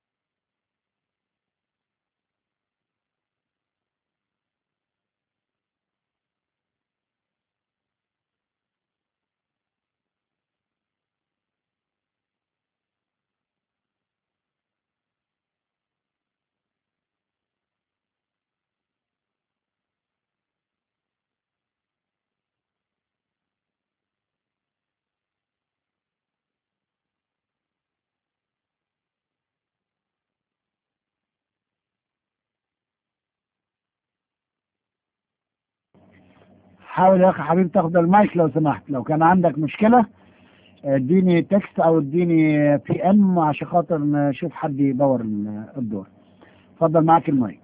حاول يا اخي حبيب تاخد المايك لو سمحت لو كان عندك مشكلة اديني تكست او اديني بي ام عشان خاطر نشوف حد يدور ال- الدور اتفضل معاك المايك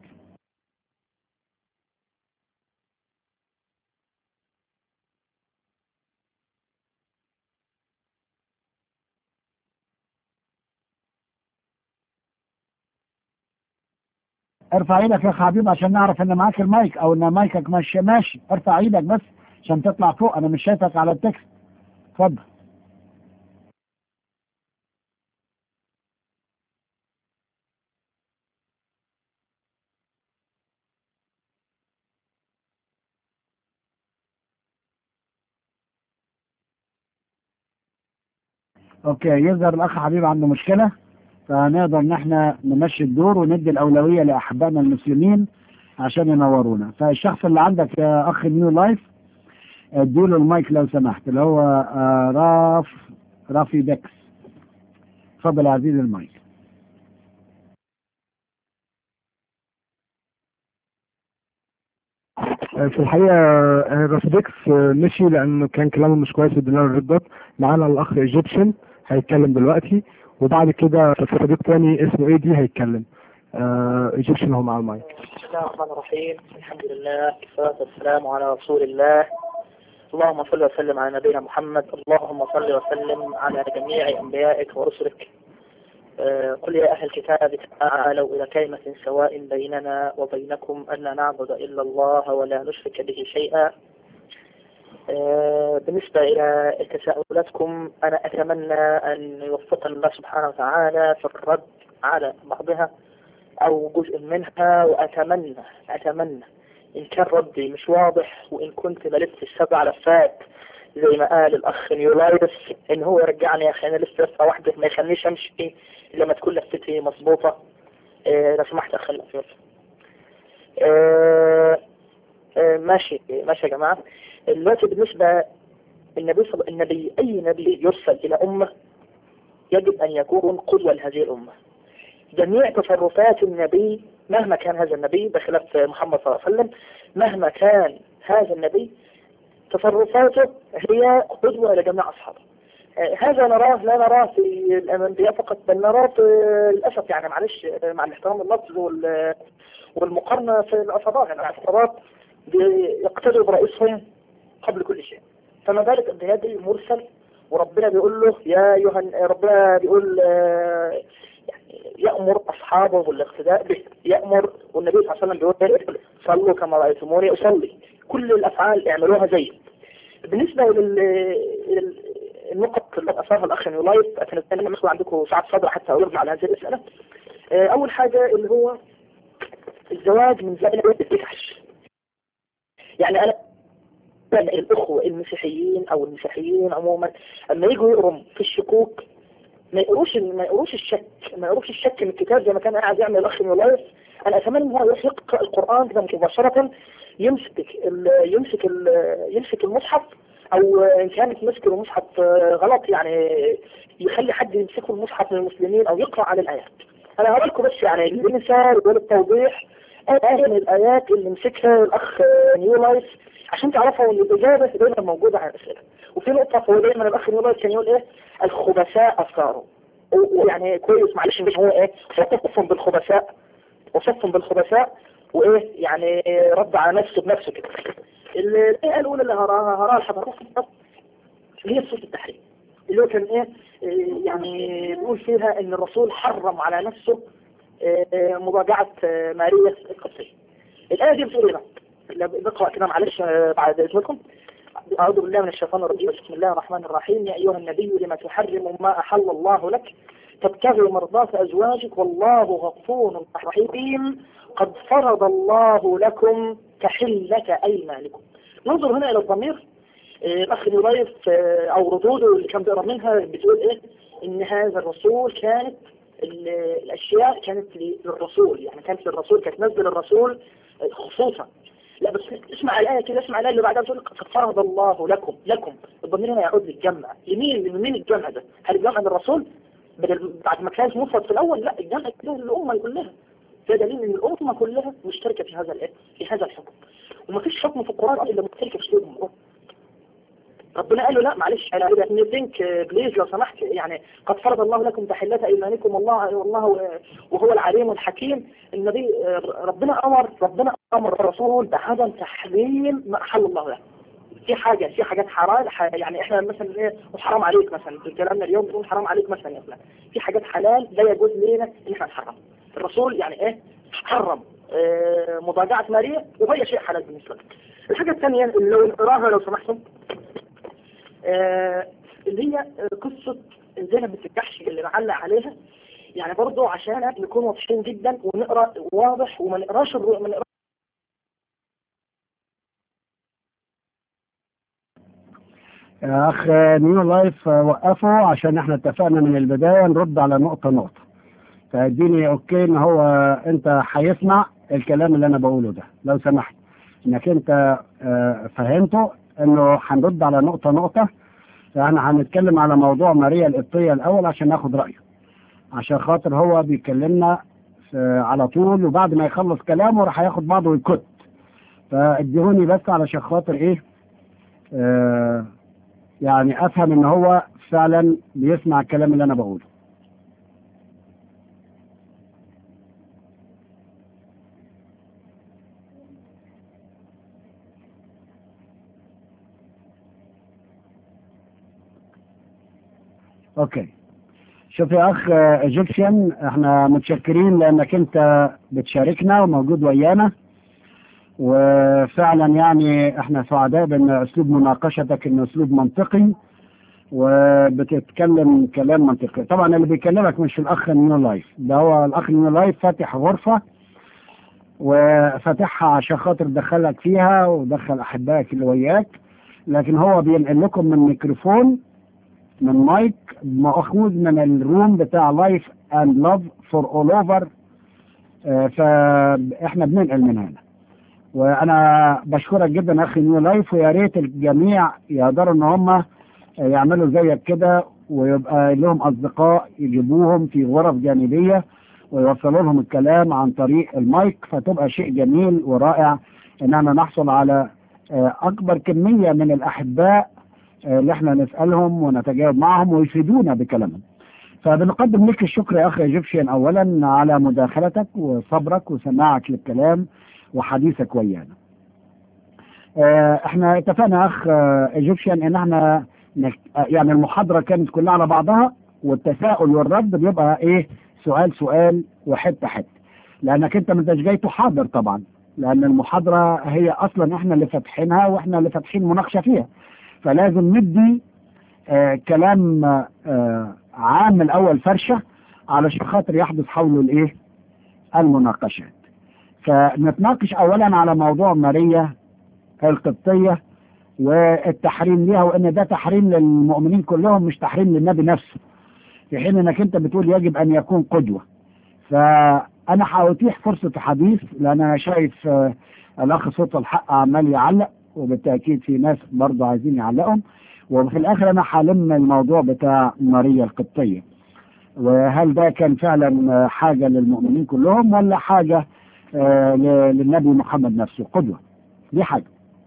ارفع ايدك يا اخ حبيب عشان نعرف ان معاك المايك او ان مايكك ماشي ماشي ارفع ايدك بس عشان تطلع فوق انا مش شايفك على التكست اتفضل اوكي يظهر الاخ حبيب عنده مشكله فنقدر ان احنا نمشي الدور وندي الاولويه لاحبائنا المسلمين عشان ينورونا فالشخص اللي عندك يا اخ نيو لايف اديله المايك لو سمحت اللي هو آه، راف رافي دكس اتفضل يا عزيزي المايك في الحقيقة آه، رافدكس آه، مشي لأنه كان كلامه مش كويس ادينا له الردات معانا الأخ ايجيبشن هيتكلم دلوقتي وبعد كده صديق تاني اسمه ايه دي هيتكلم ايجيبشن هو مع المايك بسم الله الرحمن الرحيم الحمد لله والصلاة والسلام على رسول الله اللهم صل وسلم على نبينا محمد اللهم صل وسلم على جميع أنبيائك ورسلك آه، قل يا أهل الكتاب تعالوا إلى كلمة سواء بيننا وبينكم أن لا نعبد إلا الله ولا نشرك به شيئا آه، بالنسبة إلى تساؤلاتكم أنا أتمنى أن يوفقنا الله سبحانه وتعالى في الرد على بعضها أو جزء منها وأتمنى أتمنى إن كان ردي مش واضح وإن كنت بلف السبع لفات زي ما قال الأخ نيولايرس إن هو يرجعني يا أخي أنا لسه لفة واحدة ما يخلينيش أمشي إلا لما تكون لفتي مظبوطة إيه لو سمحت أخي الأخير إيه إيه ماشي ماشي يا جماعة دلوقتي بالنسبة النبي صل... النبي أي نبي يرسل إلى أمة يجب أن يكون قدوة لهذه الأمة جميع تصرفات النبي مهما كان هذا النبي بخلاف محمد صلى الله عليه وسلم مهما كان هذا النبي تصرفاته هي قدوة لجميع أصحابه آه، هذا نراه لا نراه في الأنبياء فقط بل نراه في للأسف يعني معلش آه، مع الاحترام اللفظ وال- والمقارنة في العصابات يعني العصابات يقتدوا برئيسهم قبل كل شيء فما بالك بهذه مرسل وربنا بيقول له يا أيها ربنا بيقول آه، يعني يأمر أصحابه بالاقتداء به يأمر والنبي صلى الله عليه وسلم بيقول صلوا كما رأيتموني أصلي كل الأفعال اعملوها زي بالنسبة لل النقط اللي أثارها الأخ نيولايف أتمنى أن يكون عندكم ساعة صدر حتى أرد على هذه الأسئلة آه، أول حاجة اللي هو الزواج من زائلة الفتح يعني أنا الأخوة المسيحيين أو المسيحيين عموما لما يجوا يقروا في الشكوك ما يقروش ما يقروش الشك ما يقروش الشك من الكتاب زي ما كان قاعد يعمل الاخ نيولايف انا اتمنى ان هو يروح يقرا القران كده مباشره يمسك ال يمسك ال يمسك المصحف او ان كانت مسك المصحف آه، غلط يعني يخلي حد يمسكه المصحف من المسلمين او يقرا على الايات انا هقول لكم بس يعني المثال وللتوضيح ايه من الايات اللي مسكها الاخ آه، نيولايف عشان تعرفوا ان الاجابه دايما موجوده على الاسئله وفي نقطه هو دايما الاخ نيولايف كان يقول ايه الخبثاء افكارهم ويعني كويس معلش مش هو ايه وصفهم بالخبثاء وصفهم بالخبثاء وايه يعني رد على نفسه بنفسه كده الآية الأولى اللي هراها هراها لحضراتكم اللي هي سورة التحريم اللي هو كان ايه إيه، يعني بيقول فيها ان الرسول حرم على نفسه إيه، مراجعة آه، ماريا القبطية الآية دي بتقول ايه بقى؟ لا، نقرأ كده معلش آه، بعد إذنكم أعوذ بالله من الشيطان الرجيم بسم الله الرحمن الرحيم يا أيها النبي لما تحرم ما أحل الله لك تبتغي مرضات أزواجك والله غفور رحيم قد فرض الله لكم تحلة أيمانكم ننظر هنا إلى الضمير آه، الأخ نضيف آه، أو ردوده اللي كان بيقرا منها بتقول إيه إن هذا الرسول كانت ال- الأشياء كانت للرسول يعني كانت للرسول كانت نزل الرسول آه، خصوصا لا بس اسمع الآية كده اسمع الآية اللي بعدها بتقول قد فرض الله لكم لكم الضمير هنا يعود للجمع لمين لمين الجمع ده؟ هل الجمع للرسول؟ بدل بعد ما كانت مفرد في الأول لا الجمع كده للأمة كلها ده دليل ان الامه كلها مشتركه في هذا الايه في هذا الحكم ومفيش حكم في القران الا مشتركه في سلوك الامه ربنا قال له لا معلش انا بدي ثينك بليز لو سمحت يعني قد فرض الله لكم تحلة ايمانكم والله والله وهو العليم الحكيم النبي ربنا امر ربنا امر الرسول بعدم تحريم ما احل الله له في حاجة في حاجات حرام ح- يعني احنا مثلا ايه مش حرام عليك مثلا في كلامنا اليوم بنقول حرام عليك مثلا يا فلان في حاجات حلال لا يجوز لنا ان احنا نحرم الرسول يعني ايه حرم اه مضاجعة ماريا وهي شيء حلال بالنسبة لك الحاجة الثانية اللي لو نقراها لو سمحتم اه اللي هي قصة زينب بنت الجحش اللي بعلق عليها يعني برضه عشان نكون واضحين جدا ونقرا واضح وما نقراش الرؤيا ما نقراش يا اخ نيو لايف وقفوا عشان احنا اتفقنا من البدايه نرد على نقطه نقطه فاديني اوكي ان هو انت هيسمع الكلام اللي انا بقوله ده لو سمحت انك انت آه، فهمته انه هنرد على نقطه نقطه فاحنا هنتكلم على موضوع ماريا القبطيه الاول عشان ناخد رايه عشان خاطر هو بيكلمنا في- على طول وبعد ما يخلص كلامه راح هياخد بعضه ويكت فاديهوني بس علشان خاطر ايه آه يعني افهم ان هو فعلا بيسمع الكلام اللي انا بقوله اوكي شوف يا اخ ايجيبشن احنا متشكرين لانك انت بتشاركنا وموجود ويانا وفعلا يعني احنا سعداء بان اسلوب مناقشتك انه اسلوب منطقي وبتتكلم كلام منطقي طبعا اللي بيكلمك مش الاخ نيو لايف ده هو الاخ نيو لايف فاتح غرفة وفاتحها عشان خاطر دخلك فيها ودخل احبائك اللي وياك لكن هو بينقل لكم من ميكروفون من مايك مأخوذ من الروم بتاع لايف اند لاف فور اول اوفر فاحنا بننقل من هنا وانا بشكرك جدا اخي نيو لايف ويا ريت الجميع يقدروا ان هم يعملوا زيك كده ويبقى لهم اصدقاء يجيبوهم في غرف جانبيه ويوصلوا لهم الكلام عن طريق المايك فتبقى شيء جميل ورائع اننا نحصل على آه، اكبر كميه من الاحباء آه، اللي احنا نسالهم ونتجاوب معهم ويفيدونا بكلامهم. فبنقدم لك الشكر يا اخي ايجيبشن اولا على مداخلتك وصبرك وسماعك للكلام وحديثك ويانا. آه، احنا اتفقنا يا اخ ايجيبشن ان احنا نك- آه، يعني المحاضره كانت كلها على بعضها والتساؤل والرد بيبقى ايه سؤال سؤال وحته حته لانك انت ما انتش جاي تحاضر طبعا لان المحاضره هي اصلا احنا اللي فاتحينها واحنا اللي فاتحين مناقشه فيها فلازم ندي آه كلام آه عام الاول فرشه علشان خاطر يحدث حوله الايه المناقشات فنتناقش اولا على موضوع ماريا القبطيه والتحريم ليها وان ده تحريم للمؤمنين كلهم مش تحريم للنبي نفسه في حين انك انت بتقول يجب ان يكون قدوه فانا هأتيح فرصه حديث لان انا شايف آه، الاخ صوت الحق عمال يعلق وبالتاكيد في ناس برضه عايزين يعلقهم وفي الاخر انا هلم الموضوع بتاع ماريا القبطيه وهل ده كان فعلا آه، حاجه للمؤمنين كلهم ولا حاجه آه، ل- للنبي محمد نفسه قدوه دي حاجه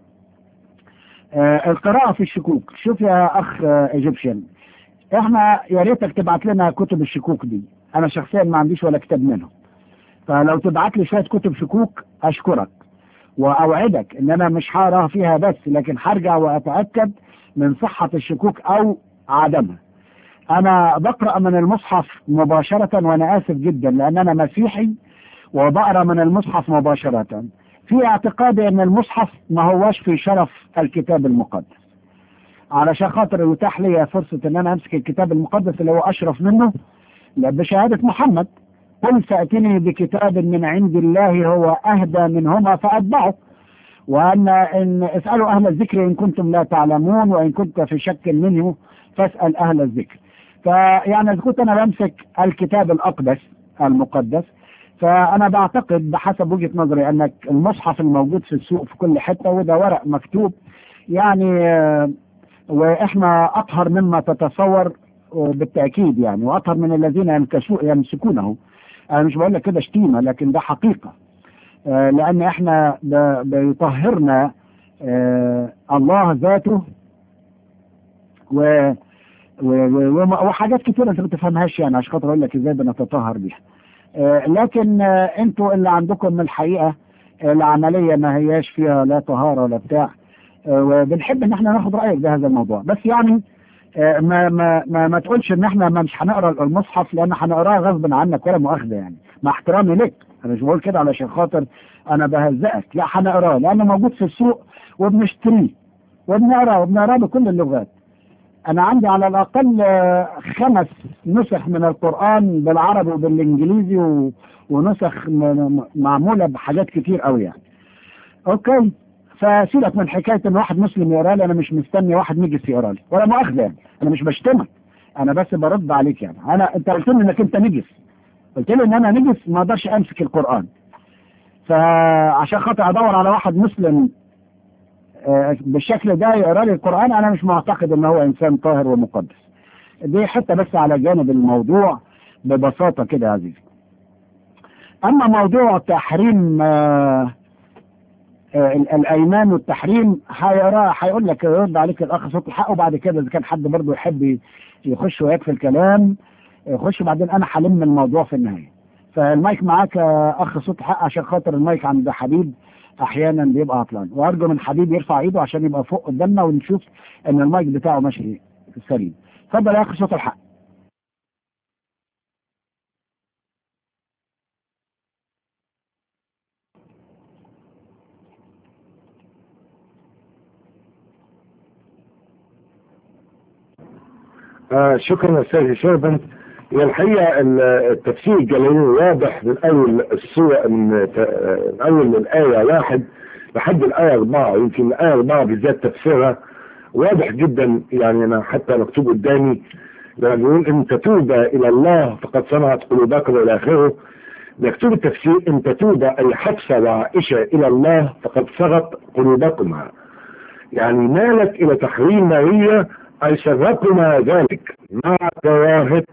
آه، القراءة في الشكوك شوف يا أخ آه، ايجيبشن احنا يا ريتك تبعت لنا كتب الشكوك دي انا شخصيا ما عنديش ولا كتاب منهم فلو تبعت لي شوية كتب شكوك اشكرك واوعدك ان انا مش هقراها فيها بس لكن هرجع واتاكد من صحة الشكوك او عدمها انا بقرا من المصحف مباشرة وانا اسف جدا لان انا مسيحي وبقرا من المصحف مباشرة في اعتقادي ان المصحف ما هوش في شرف الكتاب المقدس علشان خاطر يتاح لي فرصة ان انا امسك الكتاب المقدس اللي هو اشرف منه لا بشهادة محمد قل فأتني بكتاب من عند الله هو أهدى منهما فأتبعه وأن إن اسألوا أهل الذكر إن كنتم لا تعلمون وإن كنت في شك منه فاسأل أهل الذكر فيعني إذا كنت أنا بمسك الكتاب الأقدس المقدس فأنا بعتقد بحسب وجهة نظري أن المصحف الموجود في السوق في كل حتة وده ورق مكتوب يعني آه، وإحنا أطهر مما تتصور آه، بالتأكيد يعني وأطهر من الذين يمكسو- يمسكونه أنا مش بقول لك كده شتيمة لكن ده حقيقة آه، لأن إحنا ب- بيطهرنا آه، الله ذاته و و- و- وم- وحاجات كتيرة انت ما تفهمهاش يعني عشان خاطر اقول لك ازاي بنتطهر بيها. آه، لكن آه، انتوا اللي عندكم الحقيقه آه، العمليه ما هياش فيها لا طهاره ولا بتاع آه، وبنحب ان احنا ناخد رايك بهذا الموضوع بس يعني آه، ما ما ما, ما تقولش ان احنا ما مش هنقرا المصحف لان هنقراه غصب عنك ولا مؤاخذه يعني مع احترامي لك انا مش بقول كده علشان خاطر انا بهزقك لا هنقراه لانه موجود في السوق وبنشتريه وبنقراه وبنقراه بكل اللغات انا عندي على الاقل آه، خمس نسخ من القران بالعربي وبالانجليزي و... ونسخ م... م- معموله بحاجات كتير قوي يعني اوكي فسيبك من حكايه ان واحد مسلم يقرا لي انا مش مستني واحد نجس يقرا لي ولا مؤاخذه يعني انا مش بشتمك انا بس برد عليك يعني انا انت قلت لي انك انت نجس قلت لي ان انا نجس ما اقدرش امسك القران فعشان خاطر ادور على واحد مسلم آه، بالشكل ده يقرا لي القران انا مش معتقد ان هو انسان طاهر ومقدس دي حته بس على جانب الموضوع ببساطه كده يا عزيزي اما موضوع تحريم آه، آه، ال- الايمان والتحريم هيقرا هيقول لك يرد عليك الاخ صوت الحق وبعد كده اذا كان حد برضه يحب ي- يخش وياك في الكلام يخش بعدين انا هلم الموضوع في النهايه فالمايك معاك يا اخ صوت الحق عشان خاطر المايك عند حبيب احيانا بيبقى عطلان وارجو من حبيب يرفع ايده عشان يبقى فوق قدامنا ونشوف ان المايك بتاعه ماشي سليم اتفضل يا اخ صوت الحق آه شكرا استاذ شربن هي الحقيقه ال- التفسير الجلالي واضح من اول السوره من ت- آه، من اول الايه واحد لحد الايه اربعه يمكن الايه اربعه بالذات تفسيرها واضح جدا يعني انا حتى مكتوب قدامي لما بيقول ان تتوبا الى الله فقد صنعت قلوبكم الى اخره مكتوب التفسير ان تتوبا اي حفصه وعائشه الى الله فقد صغت قلوبكما يعني مالت الى تحريم ماريا اي سركما ذلك مع كراهه